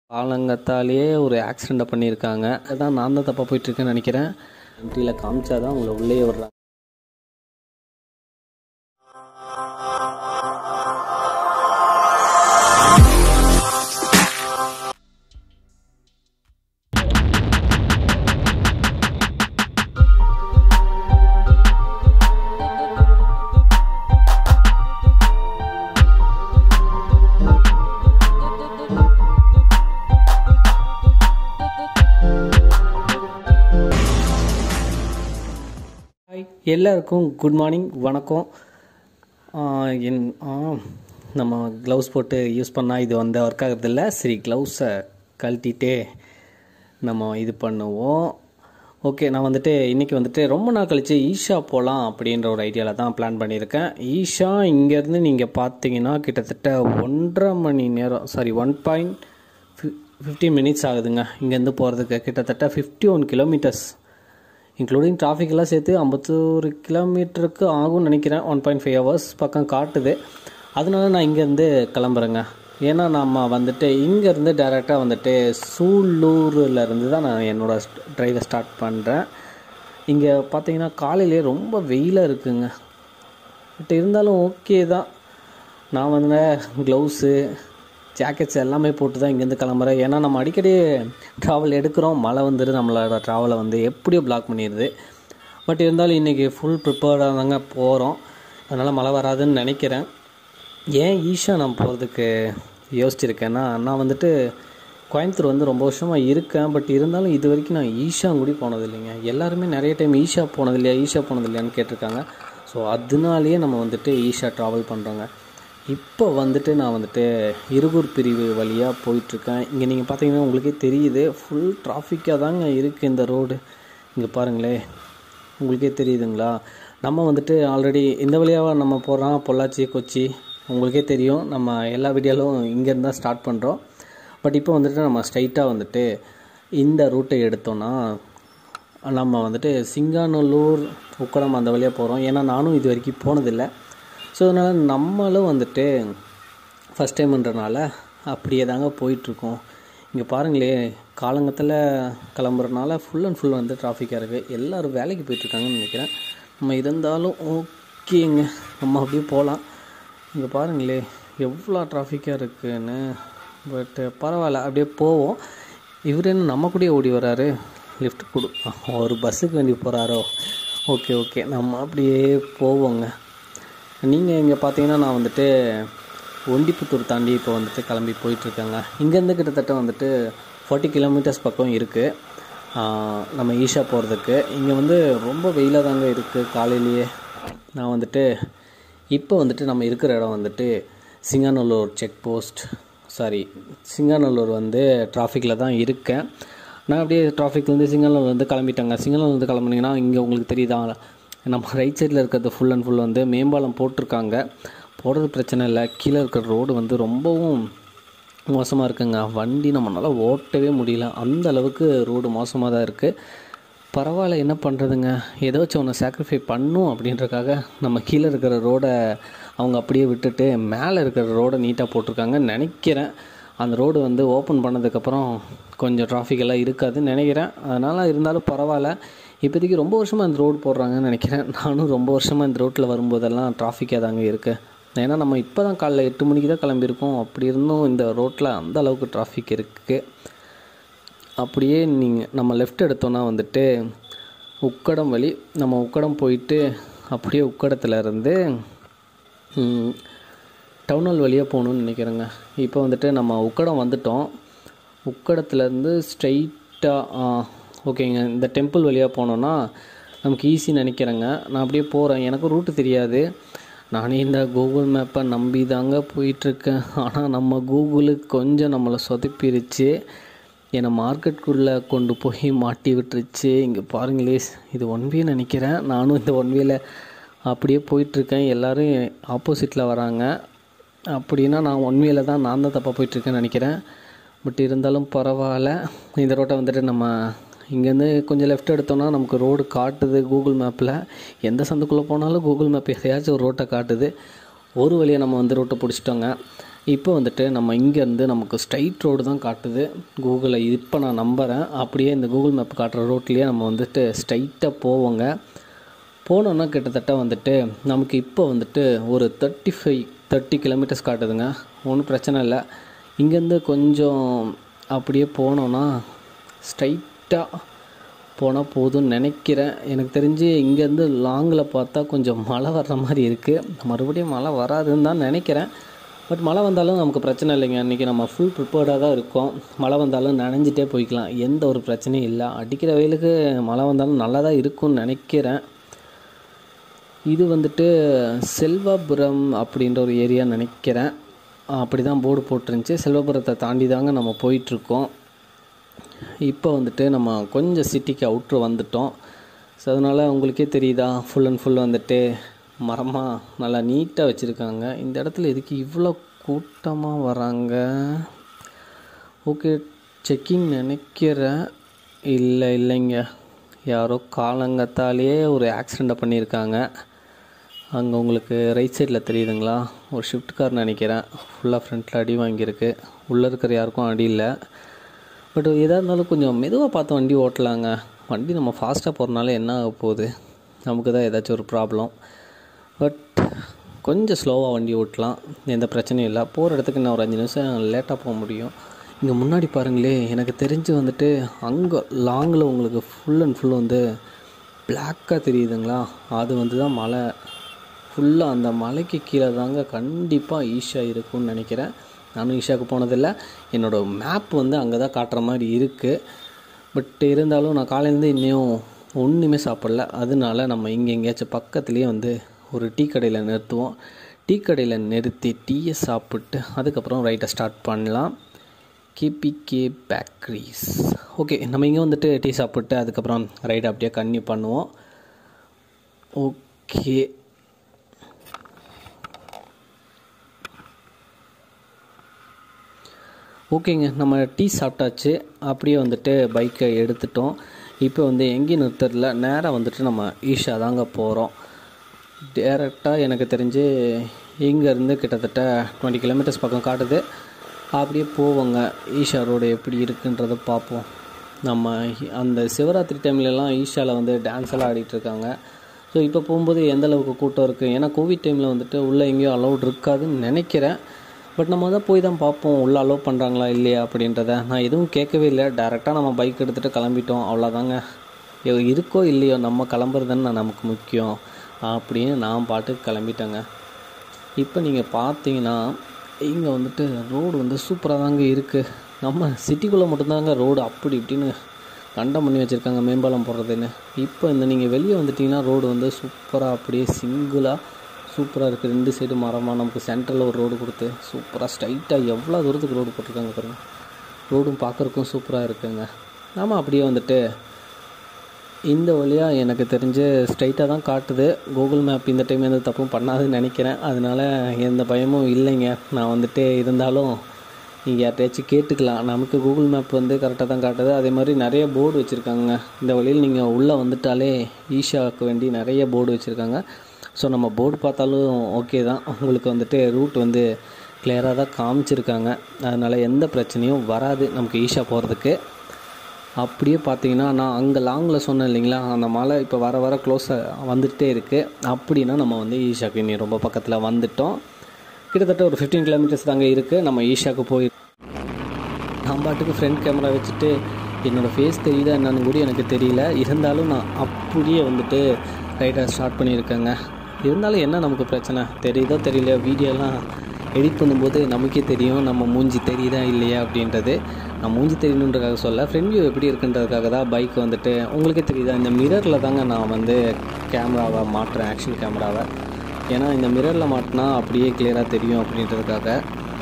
காலங்கத்தாலேயே ஒரு ஆக்சிடெண்ட்டை பண்ணியிருக்காங்க அதான் நான் தான் தப்பாக போயிட்டுருக்கேன்னு நினைக்கிறேன் என்ட்ரியில் காமிச்சா தான் உங்களை உள்ளே விடுறாங்க ஹாய் எல்லாருக்கும் குட் மார்னிங் வணக்கம் ஆஹ் என் ஆ, நம்ம க்ளவுஸ் போட்டு யூஸ் பண்ணால் இது வந்து ஒர்க் ஆகுறதில்ல சரி க்ளவுஸை கழட்டிட்டே நம்ம இது பண்ணுவோம் ஓகே நான் வந்துட்டு இன்றைக்கி வந்துட்டு ரொம்ப நாள் கழித்து ஈஷா போகலாம் அப்படின்ற ஒரு ஐடியாவில் தான் பிளான் பண்ணியிருக்கேன் ஈஷா இங்கேருந்து நீங்கள் பார்த்தீங்கன்னா கிட்டத்தட்ட ஒன்றரை மணி நேரம் sorry one point fifteen minutes ஆகுதுங்க இங்கேருந்து போகிறதுக்கு கிட்டத்தட்ட ஃபிஃப்டி ஒன் கிலோமீட்டர்ஸ் இன்க்ளூடிங் டிராஃபிக்லாம் சேர்த்து ஐம்பத்தோரு கிலோமீட்டருக்கு ஆகும்னு நினைக்கிறேன் ஒன் பாயிண்ட் ஃபைவ் ஹவர்ஸ் பக்கம் காட்டுது அதனால நான் இங்கேருந்து கிளம்புறேங்க ஏன்னா நம்ம வந்துட்டு இங்கேருந்து டேரெக்டாக வந்துட்டு சூலூரில் இருந்து தான் நான் என்னோடய ட்ரைவை ஸ்டார்ட் பண்ணுறேன் இங்கே பார்த்தீங்கன்னா காலையிலே ரொம்ப வெயிலாக இருக்குங்க பட் இருந்தாலும் ஓகே தான் நான் வந்து க்ளவுஸு ஜாக்கெட்ஸ் எல்லாமே போட்டு தான் இங்கேருந்து கிளம்புறேன் ஏன்னா நம்ம அடிக்கடி ட்ராவல் எடுக்கிறோம் மழை வந்துட்டு நம்மளோட ட்ராவலை வந்து எப்படியோ பிளாக் பண்ணிடுது பட் இருந்தாலும் இன்றைக்கி ஃபுல் ப்ரிப்பேர்டாக தாங்க போகிறோம் அதனால் மழை வராதுன்னு நினைக்கிறேன் ஏன் ஈஷா நான் போகிறதுக்கு யோசிச்சிருக்கேன்னா நான் வந்துட்டு கோயம்புத்தூர் வந்து ரொம்ப வருஷமாக இருக்கேன் பட் இருந்தாலும் இது வரைக்கும் நான் ஈஷா கூட போனது இல்லைங்க எல்லாருமே நிறைய டைம் ஈஷா போனது இல்லையா ஈஷா போனது இல்லையான்னு கேட்டிருக்காங்க ஸோ அதனாலேயே நம்ம வந்துட்டு ஈஷா ட்ராவல் பண்ணுறோங்க இப்போ வந்துட்டு நான் வந்துட்டு இருகூர் பிரிவு வழியாக போயிட்டுருக்கேன் இங்கே நீங்கள் பார்த்தீங்கன்னா உங்களுக்கே தெரியுது ஃபுல் டிராஃபிக்காக தாங்க இருக்குது இந்த ரோடு இங்கே பாருங்களேன் உங்களுக்கே தெரியுதுங்களா நம்ம வந்துட்டு ஆல்ரெடி இந்த வழியாக நம்ம போகிறோம் பொள்ளாச்சி கொச்சி உங்களுக்கே தெரியும் நம்ம எல்லா வீடியோலும் இங்கேருந்து தான் ஸ்டார்ட் பண்ணுறோம் பட் இப்போ வந்துட்டு நம்ம ஸ்ட்ரைட்டாக வந்துட்டு இந்த ரூட்டை எடுத்தோன்னா நம்ம வந்துட்டு சிங்காநல்லூர் உக்கடம் அந்த வழியாக போகிறோம் ஏன்னா நானும் இது வரைக்கும் போனதில்லை ஸோ அதனால் நம்மளும் வந்துட்டு ஃபஸ்ட் டைம்ன்றனால அப்படியே தாங்க போயிட்டுருக்கோம் இங்கே பாருங்களே காலங்கத்தில் கிளம்புறனால ஃபுல் அண்ட் ஃபுல் வந்து டிராஃபிக்காக இருக்குது எல்லோரும் வேலைக்கு போயிட்டுருக்காங்கன்னு நினைக்கிறேன் நம்ம இருந்தாலும் ஓகேங்க நம்ம அப்படியே போகலாம் இங்கே பாருங்களே எவ்வளோ டிராஃபிக்காக இருக்குன்னு பட்டு பரவாயில்ல அப்படியே போவோம் இவர் என்ன நம்ம கூடயே ஓடி வராரு லிஃப்ட் கொடு ஒரு பஸ்ஸுக்கு வேண்டி போகிறாரோ ஓகே ஓகே நம்ம அப்படியே போவோங்க நீங்கள் இங்கே பார்த்தீங்கன்னா நான் வந்துட்டு ஒண்டிப்புத்தூர் தாண்டி இப்போ வந்துட்டு கிளம்பி போயிட்டுருக்கேங்க இங்கேருந்து கிட்டத்தட்ட வந்துட்டு ஃபார்ட்டி கிலோமீட்டர்ஸ் பக்கம் இருக்குது நம்ம ஈஷா போகிறதுக்கு இங்கே வந்து ரொம்ப வெயிலாக தாங்க இருக்குது காலையிலேயே நான் வந்துட்டு இப்போ வந்துட்டு நம்ம இருக்கிற இடம் வந்துட்டு Singanallur check post sorry Singanallur வந்து டிராஃபிக்கில் தான் இருக்கேன் நான் அப்படியே டிராஃபிக்லேருந்து சிங்காநல்லூர் வந்து கிளம்பிட்டேங்க சிங்காநல்லூர் வந்து கிளம்புனீங்கன்னா இங்கே உங்களுக்கு தெரியுதா நம்ம ரைட் சைடில் இருக்கிறது ஃபுல் அண்ட் ஃபுல் வந்து மேம்பாலம் போட்டிருக்காங்க போடுறது பிரச்சனை இல்லை கீழே இருக்கிற ரோடு வந்து ரொம்பவும் மோசமாக இருக்குங்க வண்டி நம்மளால் ஓட்டவே முடியல அந்த அளவுக்கு ரோடு மோசமாக தான் இருக்குது பரவாயில்ல என்ன பண்ணுறதுங்க ஏதோ வச்சு ஒன்று சாக்ரிஃபை பண்ணும் அப்படின்றக்காக நம்ம கீழே இருக்கிற ரோடை அவங்க அப்படியே விட்டுட்டு மேலே இருக்கிற ரோடை நீட்டாக போட்டிருக்காங்கன்னு நினைக்கிறேன் அந்த ரோடு வந்து ஓப்பன் பண்ணதுக்கப்புறம் கொஞ்சம் traffic எல்லாம் இருக்காதுன்னு நினைக்கிறேன் அதனால் இருந்தாலும் பரவாயில்ல இப்போதைக்கு ரொம்ப வருஷமாக இந்த ரோடு போடுறாங்கன்னு நினைக்கிறேன் நானும் ரொம்ப வருஷமாக இந்த ரோட்டில் வரும்போதெல்லாம் டிராஃபிக்காக தாங்க இருக்குது ஏன்னா நம்ம இப்போ தான் காலைல எட்டு மணிக்கு தான் கிளம்பியிருக்கோம் அப்படி இருந்தும் இந்த ரோட்டில் அந்த அளவுக்கு டிராஃபிக் இருக்குது அப்படியே நீங்கள் நம்ம லெஃப்ட் எடுத்தோன்னா வந்துட்டு உக்கடம் வழி நம்ம உக்கடம் போயிட்டு அப்படியே உக்கடத்துல இருந்து ம், டவுன் ஹால் வழியாக போகணுன்னு நினைக்கிறேங்க இப்போ வந்துட்டு நம்ம உக்கடம் வந்துட்டோம் உக்கடத்துலேருந்து ஸ்ட்ரைட்டாக ஓகேங்க இந்த டெம்பிள் வழியாக போனோன்னா நமக்கு ஈஸி நினைக்கிறேங்க நான் அப்படியே போகிறேன் எனக்கு ரூட்டு தெரியாது நானே இந்த கூகுள் மேப்பை நம்பி தாங்க போயிட்டுருக்கேன் ஆனால் நம்ம கூகுளுக்கு கொஞ்சம் நம்மளை சொதப்பிருச்சு என்னை மார்க்கெட்டுக்குள்ளே கொண்டு போய் மாட்டி விட்டுருச்சு இங்கே பாருங்களே இது ஒன் வே நினைக்கிறேன் நானும் இந்த ஒன் வேல அப்படியே போயிட்டுருக்கேன் எல்லோரும் ஆப்போசிட்டில் வராங்க அப்படின்னா நான் ஒன் வேல தான் நான் தான் தப்பாக போயிட்டுருக்கேன்னு நினைக்கிறேன் பட் இருந்தாலும் பரவாயில்ல இந்த ரோட்டை வந்துட்டு நம்ம இங்கேருந்து கொஞ்சம் லெஃப்ட் எடுத்தோம்னா நமக்கு ரோடு காட்டுது கூகுள் மேப்பில் எந்த சந்துக்குள்ளே போனாலும் கூகுள் மேப் எதையாச்சும் ஒரு ரோட்டை காட்டுது ஒரு வழியாக நம்ம வந்து ரோட்டை பிடிச்சிட்டோங்க இப்போ வந்துட்டு நம்ம இங்கேருந்து நமக்கு ஸ்ட்ரைட் ரோடு தான் காட்டுது கூகுளில் இப்போ நான் நம்புகிறேன் அப்படியே இந்த கூகுள் மேப் காட்டுற ரோட்லேயே நம்ம வந்துட்டு ஸ்ட்ரைட்டாக போவோங்க போனோன்னா கிட்டத்தட்ட வந்துட்டு நமக்கு இப்போ வந்துட்டு ஒரு தேர்ட்டி ஃபைவ் தேர்ட்டி கிலோமீட்டர்ஸ் காட்டுதுங்க ஒன்றும் பிரச்சனை இல்லை இங்கேருந்து கொஞ்சம் அப்படியே போனோன்னா ஸ்ட்ரைட்டாக போனால் போதும்னு நினைக்கிறேன் எனக்கு தெரிஞ்சு இங்கேருந்து லாங்கில் பார்த்தா கொஞ்சம் மழை வர்ற மாதிரி இருக்குது மறுபடியும் மழை வராதுன்னு தான் நினைக்கிறேன் பட் மழை வந்தாலும் நமக்கு பிரச்சனை இல்லைங்க இன்றைக்கி நம்ம ஃபுல் ப்ரிப்பேர்டாக தான் இருக்கோம் மழை வந்தாலும் நனைஞ்சிட்டே போய்க்கலாம் எந்த ஒரு பிரச்சனையும் இல்லை அடிக்கிற வெயிலுக்கு மழை வந்தாலும் நல்லா தான் இருக்கும்னு நினைக்கிறேன் இது வந்துட்டு செல்வாபுரம் அப்படின்ற ஒரு ஏரியா நினைக்கிறேன் அப்படி தான் போர்டு போட்டிருந்துச்சு செல்வபுரத்தை தாண்டி தாங்க நம்ம போயிட்டுருக்கோம் இப்போ வந்துட்டு நம்ம கொஞ்சம் சிட்டிக்கு அவுட்ரு வந்துட்டோம் ஸோ அதனால் உங்களுக்கே தெரியுதா ஃபுல் அண்ட் ஃபுல் வந்துட்டு மரமாக நல்லா நீட்டாக வச்சுருக்காங்க இந்த இடத்துல எதுக்கு இவ்வளோ கூட்டமாக வராங்க ஓகே செக்கிங் நினைக்கிறேன் இல்லை இல்லைங்க யாரோ காலங்கத்தாலேயே ஒரு ஆக்சிடெண்ட்டை பண்ணியிருக்காங்க அங்கே உங்களுக்கு ரைட் சைடில் தெரியுதுங்களா ஒரு ஷிஃப்ட் கார் நினைக்கிறேன் ஃபுல்லாக ஃப்ரண்ட்டில் அடி வாங்கியிருக்கு உள்ளே இருக்கிற யாருக்கும் அடி இல்லை பட் எதாக இருந்தாலும் கொஞ்சம் மெதுவாக பார்த்து வண்டி ஓட்டலாங்க வண்டி நம்ம ஃபாஸ்ட்டாக போகிறனால என்ன ஆக போகுது நமக்கு தான் ஏதாச்சும் ஒரு ப்ராப்ளம் பட் கொஞ்சம் ஸ்லோவாக வண்டி ஓட்டலாம் எந்த பிரச்சனையும் இல்லை போகிற இடத்துக்கு நான் ஒரு அஞ்சு நிமிஷம் லேட்டாக போக முடியும் இங்கே முன்னாடி பாருங்களே எனக்கு தெரிஞ்சு வந்துட்டு அங்கே லாங்கில் உங்களுக்கு ஃபுல் அண்ட் ஃபுல் வந்து பிளாக்காக தெரியுதுங்களா அது வந்து தான் மலை ஃபுல்லாக அந்த மலைக்கு கீழே தாங்க கண்டிப்பாக ஈஷா இருக்கும்னு நினைக்கிறேன் நானும் ஈஷாவுக்கு போனதில்லை என்னோடய மேப் வந்து அங்கே தான் காட்டுற மாதிரி இருக்குது பட் இருந்தாலும் நான் காலையிலேருந்து இன்னும் ஒன்றுமே சாப்பிடல அதனால நம்ம இங்கே எங்கேயாச்சும் பக்கத்துலேயே வந்து ஒரு டீ கடையில் நிறுத்துவோம் டீ கடையில் நிறுத்தி டீயை சாப்பிட்டு அதுக்கப்புறம் ரைட்டை ஸ்டார்ட் பண்ணலாம் கேபிகே பேக்கரிஸ் ஓகே நம்ம இங்கே வந்துட்டு டீ சாப்பிட்டு அதுக்கப்புறம் ரைடை அப்படியே கன்னியூ பண்ணுவோம் ஓகே ஓகேங்க நம்ம டீ சாப்பிட்டாச்சு அப்படியே வந்துட்டு பைக்கை எடுத்துட்டோம் இப்போ வந்து எங்கேயும் நிறுத்துறதுல நேராக வந்துட்டு நம்ம ஈஷா தாங்க போகிறோம் டேரெக்டாக எனக்கு தெரிஞ்சு இங்கேருந்து கிட்டத்தட்ட டுவெண்ட்டி கிலோமீட்டர்ஸ் பக்கம் காட்டுது அப்படியே போவோங்க ஈஷா ரோடு எப்படி இருக்குன்றதை பார்ப்போம் நம்ம அந்த சிவராத்திரி டைம்லலாம் ஈஷாவில் வந்து டான்ஸ் எல்லாம் ஆடிட்டுருக்காங்க ஸோ இப்போ போகும்போது எந்த அளவுக்கு கூட்டம் இருக்குது ஏன்னா கோவிட் டைமில் வந்துட்டு உள்ளே எங்கேயும் அலௌட் இருக்காதுன்னு நினைக்கிறேன் பட் நம்ம தான் போய் தான் பார்ப்போம் உள்ளே அலோவ் பண்ணுறாங்களா இல்லையா அப்படின்றத நான் எதுவும் கேட்கவே இல்லை டேரெக்டாக நம்ம பைக் எடுத்துகிட்டு கிளம்பிட்டோம் அவ்வளோதாங்க இருக்கோ இல்லையோ நம்ம கிளம்புறதுன்னு நமக்கு முக்கியம் அப்படின்னு நான் பாட்டுக்கு கிளம்பிட்டேங்க இப்போ நீங்கள் பார்த்தீங்கன்னா இங்கே வந்துட்டு ரோடு வந்து சூப்பராக தாங்க இருக்குது நம்ம சிட்டிக்குள்ளே மட்டும்தாங்க ரோடு அப்படி இப்படின்னு கண்டம் பண்ணி வச்சுருக்காங்க மேம்பாலம் போடுறதுன்னு இப்போ இந்த நீங்கள் வெளியே வந்துட்டிங்கன்னா ரோடு வந்து சூப்பராக அப்படியே சிங்கிளாக சூப்பராக இருக்குது ரெண்டு சைடு மரமாக நமக்கு சென்டரில் ஒரு ரோடு கொடுத்து சூப்பராக ஸ்ட்ரைட்டாக எவ்வளோ தூரத்துக்கு ரோடு போட்டிருக்காங்க பாருங்கள் ரோடும் பார்க்குறக்கும் சூப்பராக இருக்குங்க ஆமாம் அப்படியே வந்துட்டு இந்த வழியாக எனக்கு தெரிஞ்சு ஸ்ட்ரைட்டாக தான் காட்டுது கூகுள் மேப் இந்த டைம் எந்த தப்பும் பண்ணாதுன்னு நினைக்கிறேன் அதனால் எந்த பயமும் இல்லைங்க நான் வந்துட்டு இருந்தாலும் நீங்கள் யார்கிட்டயாச்சும் கேட்டுக்கலாம் நமக்கு கூகுள் மேப் வந்து கரெக்டாக தான் காட்டுது அதே மாதிரி நிறைய போர்டு வச்சுருக்காங்க இந்த வழியில் நீங்கள் உள்ளே வந்துட்டாலே ஈஷாவுக்கு வேண்டி நிறைய போர்டு வச்சுருக்காங்க ஸோ நம்ம போர்டு பார்த்தாலும் ஓகே தான் உங்களுக்கு வந்துட்டு ரூட் வந்து கிளியராக தான் காமிச்சிருக்காங்க அதனால் எந்த பிரச்சனையும் வராது நமக்கு ஈஷா போகிறதுக்கு அப்படியே பார்த்தீங்கன்னா நான் அங்கே லாங்கில் சொன்னேன் இல்லைங்களா அந்த மலை இப்போ வர வர க்ளோஸாக வந்துகிட்டே இருக்குது அப்படின்னா நம்ம வந்து ஈஷாக்கு இனி ரொம்ப பக்கத்தில் வந்துட்டோம் கிட்டத்தட்ட ஒரு ஃபிஃப்டீன் கிலோமீட்டர்ஸ் தாங்க இருக்குது நம்ம ஈஷாவுக்கு போய் நான் பாட்டுக்கு ஃப்ரண்ட் கேமரா வச்சுட்டு என்னோடய ஃபேஸ் தெரியுதா என்னன்னு கூட எனக்கு தெரியல இருந்தாலும் நான் அப்படியே வந்துட்டு ரைடை ஸ்டார்ட் பண்ணியிருக்கேங்க இருந்தாலும் என்ன நமக்கு பிரச்சனை தெரியுதோ தெரியல வீடியோலாம் எடிட் பண்ணும்போது நமக்கே தெரியும் நம்ம மூஞ்சி தெரியுதா இல்லையா அப்படின்றது நான் மூஞ்சி தெரியணுன்றதுக்காக சொல்ல ஃப்ரண்ட் வியூ எப்படி இருக்குன்றதுக்காக தான் பைக் வந்துட்டு உங்களுக்கே தெரியுதா இந்த மிரரில் தாங்க நான் வந்து கேமராவை மாட்டுறேன் ஆக்ஷன் கேமராவை ஏன்னா இந்த மிரரில் மாட்டினா அப்படியே கிளியராக தெரியும் அப்படின்றதுக்காக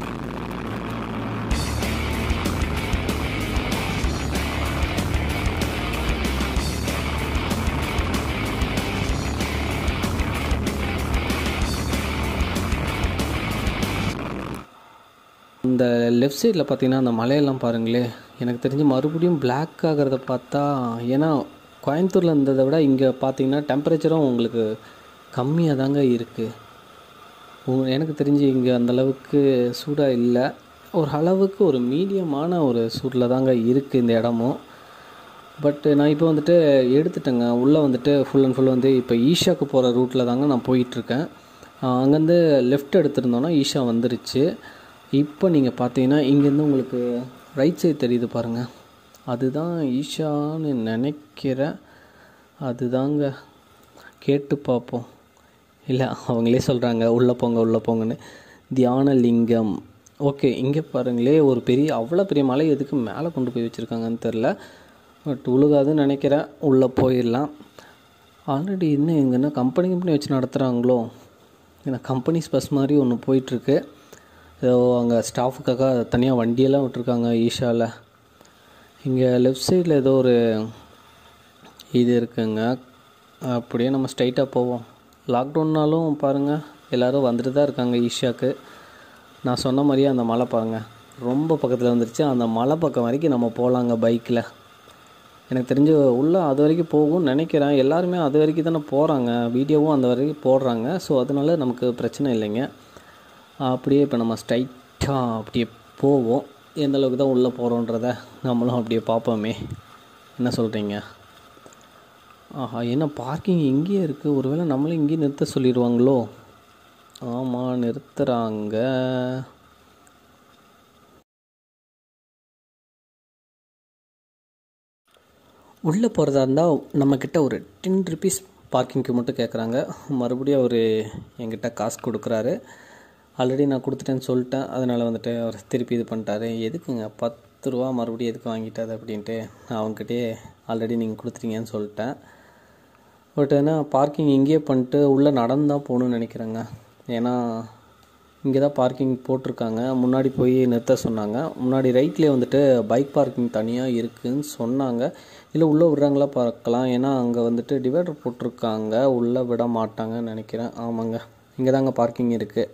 இந்த லெஃப்ட் சைடில் பார்த்தீங்கன்னா அந்த மலையெல்லாம் பாருங்களே எனக்கு தெரிஞ்சு மறுபடியும் பிளாக் ஆகிறத பார்த்தா ஏன்னா கோயம்புத்தூரில் இருந்ததை விட இங்கே பார்த்தீங்கன்னா டெம்பரேச்சரும் உங்களுக்கு கம்மியாக தாங்க இருக்குது உங்க எனக்கு தெரிஞ்சு இங்கே அந்தளவுக்கு சூடாக இல்லை ஒரு அளவுக்கு ஒரு மீடியமான ஒரு சூடில் தாங்க இருக்குது இந்த இடமும் பட் நான் இப்போ வந்துட்டு எடுத்துட்டேங்க உள்ளே வந்துட்டு ஃபுல் அண்ட் ஃபுல் வந்து இப்போ ஈஷாக்கு போகிற ரூட்டில் தாங்க நான் போயிட்டுருக்கேன் அங்கேருந்து லெஃப்ட் எடுத்திருந்தோன்னா ஈஷா வந்துருச்சு இப்போ நீங்கள் பார்த்தீங்கன்னா இங்கேருந்து உங்களுக்கு ரைட் சைடு தெரியுது பாருங்கள் அதுதான் ஈஷான்னு நினைக்கிறேன் அதுதாங்க கேட்டு பார்ப்போம் இல்லை அவங்களே சொல்கிறாங்க உள்ளே போங்க உள்ளே போங்கன்னு தியானலிங்கம் ஓகே இங்கே பாருங்களே ஒரு பெரிய அவ்வளோ பெரிய மலை எதுக்கு மேலே கொண்டு போய் வச்சுருக்காங்கன்னு தெரில பட் உழுகாதுன்னு நினைக்கிறேன் உள்ளே போயிடலாம் ஆல்ரெடி இன்னும் எங்கன்னா கம்பெனி கம்பெனி வச்சு நடத்துகிறாங்களோ ஏன்னா கம்பெனிஸ் பஸ் மாதிரி ஒன்று போயிட்டுருக்கு ஏதோ அங்கே ஸ்டாஃபுக்காக தனியாக வண்டியெல்லாம் விட்ருக்காங்க ஈஷாவில் இங்கே லெஃப்ட் சைடில் ஏதோ ஒரு இது இருக்குங்க அப்படியே நம்ம ஸ்ட்ரைட்டாக போவோம் லாக்டவுன்னாலும் பாருங்கள் எல்லோரும் வந்துட்டு தான் இருக்காங்க ஈஷாக்கு நான் சொன்ன மாதிரியே அந்த மலை பாருங்கள் ரொம்ப பக்கத்தில் வந்துருச்சு அந்த மலை பக்கம் வரைக்கும் நம்ம போகலாங்க பைக்கில் எனக்கு தெரிஞ்சு உள்ளே அது வரைக்கும் போகும்னு நினைக்கிறேன் எல்லாருமே அது வரைக்கும் தானே போகிறாங்க வீடியோவும் அந்த வரைக்கும் போடுறாங்க ஸோ அதனால நமக்கு பிரச்சனை இல்லைங்க அப்படியே இப்போ நம்ம ஸ்ட்ரைட்டாக அப்படியே போவோம் எந்த அளவுக்கு தான் உள்ளே போகிறோன்றத நம்மளும் அப்படியே பார்ப்போமே என்ன சொல்கிறீங்க ஆஹா என்ன பார்க்கிங் இங்கேயே இருக்குது ஒருவேளை நம்மளும் இங்கேயே நிறுத்த சொல்லிடுவாங்களோ ஆமாம் நிறுத்துகிறாங்க உள்ளே போகிறதா இருந்தால் நம்மக்கிட்ட ஒரு டென் ருபீஸ் பார்க்கிங்க்கு மட்டும் கேட்குறாங்க மறுபடியும் அவர் என்கிட்ட காசு கொடுக்குறாரு ஆல்ரெடி நான் கொடுத்துட்டேன்னு சொல்லிட்டேன் அதனால் வந்துட்டு அவர் திருப்பி இது பண்ணிட்டாரு எதுக்குங்க பத்து ரூபா மறுபடியும் எதுக்கு வாங்கிட்டாரு அப்படின்ட்டு நான் அவங்ககிட்டயே ஆல்ரெடி நீங்கள் கொடுத்துட்டீங்கன்னு சொல்லிட்டேன் பட் ஏன்னா பார்க்கிங் இங்கேயே பண்ணிட்டு உள்ளே நடந்து தான் போகணுன்னு நினைக்கிறேங்க ஏன்னா இங்கே தான் பார்க்கிங் போட்டிருக்காங்க முன்னாடி போய் நிறுத்த சொன்னாங்க முன்னாடி ரைட்லேயே வந்துட்டு பைக் பார்க்கிங் தனியாக இருக்குதுன்னு சொன்னாங்க இல்லை உள்ளே விட்றாங்களா பார்க்கலாம் ஏன்னா அங்கே வந்துட்டு டிவைடர் போட்டிருக்காங்க உள்ளே விட மாட்டாங்கன்னு நினைக்கிறேன் ஆமாங்க இங்கே தாங்க பார்க்கிங் இருக்குது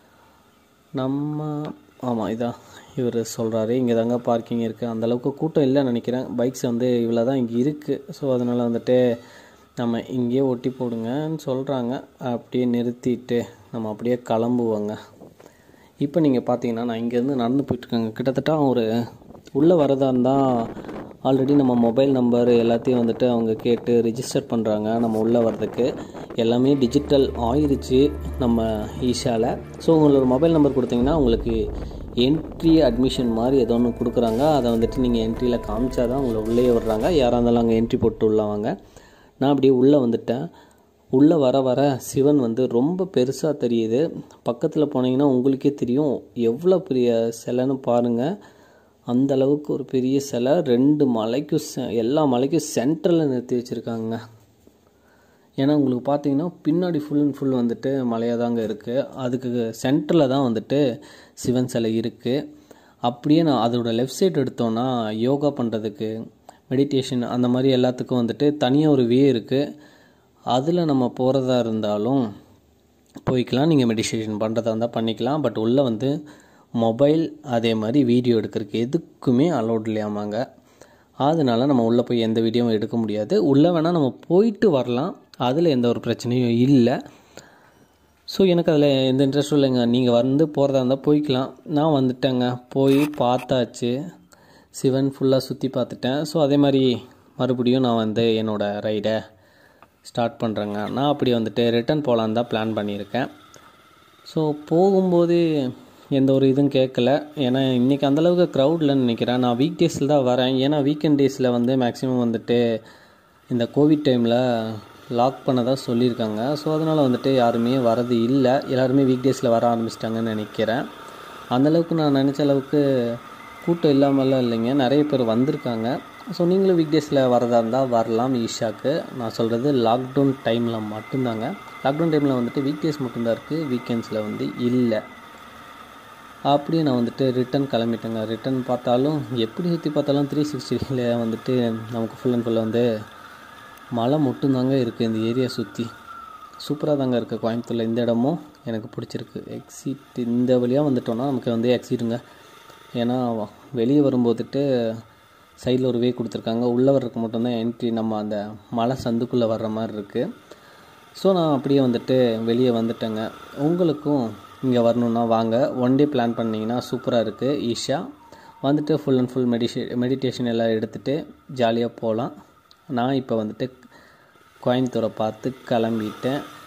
நம்ம ஆமாம் இதான் இவர் சொல்கிறாரு இங்கே தாங்க பார்க்கிங் இருக்குது அந்தளவுக்கு கூட்டம் இல்லைன்னு நினைக்கிறேன் பைக்ஸ் வந்து இவ்வளோ தான் இங்கே இருக்குது ஸோ அதனால் வந்துட்டு நம்ம இங்கேயே ஒட்டி போடுங்கன்னு சொல்கிறாங்க அப்படியே நிறுத்திட்டு நம்ம அப்படியே கிளம்புவோங்க இப்போ நீங்கள் பார்த்தீங்கன்னா நான் இங்கேருந்து நடந்து போயிட்டுருக்கேங்க கிட்டத்தட்ட ஒரு உள்ளே வரதா இருந்தால் ஆல்ரெடி நம்ம மொபைல் நம்பர் எல்லாத்தையும் வந்துட்டு அவங்க கேட்டு ரிஜிஸ்டர் பண்ணுறாங்க நம்ம உள்ளே வர்றதுக்கு எல்லாமே டிஜிட்டல் ஆயிருச்சு நம்ம ஈஷாவில் ஸோ உங்களோட மொபைல் நம்பர் கொடுத்தீங்கன்னா உங்களுக்கு என்ட்ரி அட்மிஷன் மாதிரி ஏதோ ஒன்று கொடுக்குறாங்க அதை வந்துட்டு நீங்கள் என்ட்ரியில் காமிச்சா தான் உங்களை உள்ளே விடுறாங்க யாராக இருந்தாலும் அங்கே என்ட்ரி போட்டு உள்ள வாங்க நான் அப்படியே உள்ளே வந்துட்டேன் உள்ளே வர வர சிவன் வந்து ரொம்ப பெருசாக தெரியுது பக்கத்தில் போனீங்கன்னா உங்களுக்கே தெரியும் எவ்வளோ பெரிய சிலைன்னு பாருங்கள் அந்த அளவுக்கு ஒரு பெரிய சிலை ரெண்டு மலைக்கும் செ எல்லா மலைக்கும் சென்டரில் நிறுத்தி வச்சுருக்காங்க ஏன்னா உங்களுக்கு பார்த்தீங்கன்னா பின்னாடி ஃபுல் அண்ட் ஃபுல் வந்துட்டு மலையாக தாங்க இருக்குது அதுக்கு சென்டரில் தான் வந்துட்டு சிவன் சிலை இருக்குது அப்படியே நான் அதோட லெஃப்ட் சைடு எடுத்தோன்னா யோகா பண்ணுறதுக்கு மெடிடேஷன் அந்த மாதிரி எல்லாத்துக்கும் வந்துட்டு தனியாக ஒரு வே இருக்குது அதில் நம்ம போகிறதா இருந்தாலும் போய்க்கலாம் நீங்கள் மெடிடேஷன் பண்ணுறதா இருந்தால் பண்ணிக்கலாம் பட் உள்ளே வந்து மொபைல் அதே மாதிரி வீடியோ எடுக்கிறதுக்கு எதுக்குமே அலௌட் இல்லையாமாங்க அதனால நம்ம உள்ளே போய் எந்த வீடியோவும் எடுக்க முடியாது உள்ளே வேணால் நம்ம போயிட்டு வரலாம் அதில் எந்த ஒரு பிரச்சனையும் இல்லை ஸோ எனக்கு அதில் எந்த இன்ட்ரெஸ்ட்டும் இல்லைங்க நீங்கள் வந்து போகிறதா இருந்தால் போய்க்கலாம் நான் வந்துட்டேங்க போய் பார்த்தாச்சு சிவன் ஃபுல்லாக சுற்றி பார்த்துட்டேன் ஸோ அதே மாதிரி மறுபடியும் நான் வந்து என்னோடய ரைடை ஸ்டார்ட் பண்ணுறேங்க நான் அப்படி வந்துட்டு ரிட்டன் போகலான்னு தான் பிளான் பண்ணியிருக்கேன் ஸோ போகும்போது எந்த ஒரு இதுவும் கேட்கல ஏன்னா இன்றைக்கி அந்தளவுக்கு க்ரௌட்லன்னு நினைக்கிறேன் நான் வீக் டேஸில் தான் வரேன் ஏன்னா வீக்கெண்ட் டேஸில் வந்து மேக்ஸிமம் வந்துட்டு இந்த கோவிட் டைமில் லாக் பண்ணதாக சொல்லியிருக்காங்க ஸோ அதனால் வந்துட்டு யாருமே வரது இல்லை எல்லாருமே வீக் டேஸில் வர ஆரம்பிச்சிட்டாங்கன்னு நினைக்கிறேன் அந்தளவுக்கு நான் நினச்ச அளவுக்கு கூட்டம் இல்லாமலாம் இல்லைங்க நிறைய பேர் வந்திருக்காங்க ஸோ நீங்களும் வீக் டேஸில் வரதா இருந்தால் வரலாம் ஈஷாக்கு நான் சொல்கிறது லாக்டவுன் டைமில் மட்டும்தாங்க லாக்டவுன் டைமில் வந்துட்டு வீக் டேஸ் மட்டும்தான் இருக்குது வீக்கெண்ட்ஸில் வந்து இல்லை அப்படியே நான் வந்துட்டு ரிட்டன் கிளம்பிட்டேங்க ரிட்டன் பார்த்தாலும் எப்படி சுற்றி பார்த்தாலும் த்ரீ சிக்ஸ்டியில் வந்துட்டு நமக்கு ஃபுல் அண்ட் ஃபுல்லாக வந்து மழை மட்டும்தாங்க இருக்குது இந்த ஏரியா சுற்றி சூப்பராக தாங்க இருக்குது கோயம்புத்தூரில் இந்த இடமும் எனக்கு பிடிச்சிருக்கு எக்ஸிட் இந்த வழியாக வந்துட்டோன்னா நமக்கு வந்து எக்ஸிட்டுங்க ஏன்னா வெளியே வரும்போதுட்டு சைடில் ஒரு வே கொடுத்துருக்காங்க உள்ளே வர்றதுக்கு மட்டும்தான் என்ட்ரி நம்ம அந்த மலை சந்துக்குள்ளே வர்ற மாதிரி இருக்குது ஸோ நான் அப்படியே வந்துட்டு வெளியே வந்துட்டேங்க உங்களுக்கும் இங்கே வரணுன்னா வாங்க ஒன் டே பிளான் பண்ணிங்கன்னா சூப்பராக இருக்குது ஈஷா வந்துட்டு ஃபுல் அண்ட் ஃபுல் மெடிஷே மெடிடேஷன் எல்லாம் எடுத்துகிட்டு ஜாலியாக போகலாம் நான் இப்போ வந்துட்டு கோயம்புத்தூரை பார்த்து கிளம்பிட்டேன்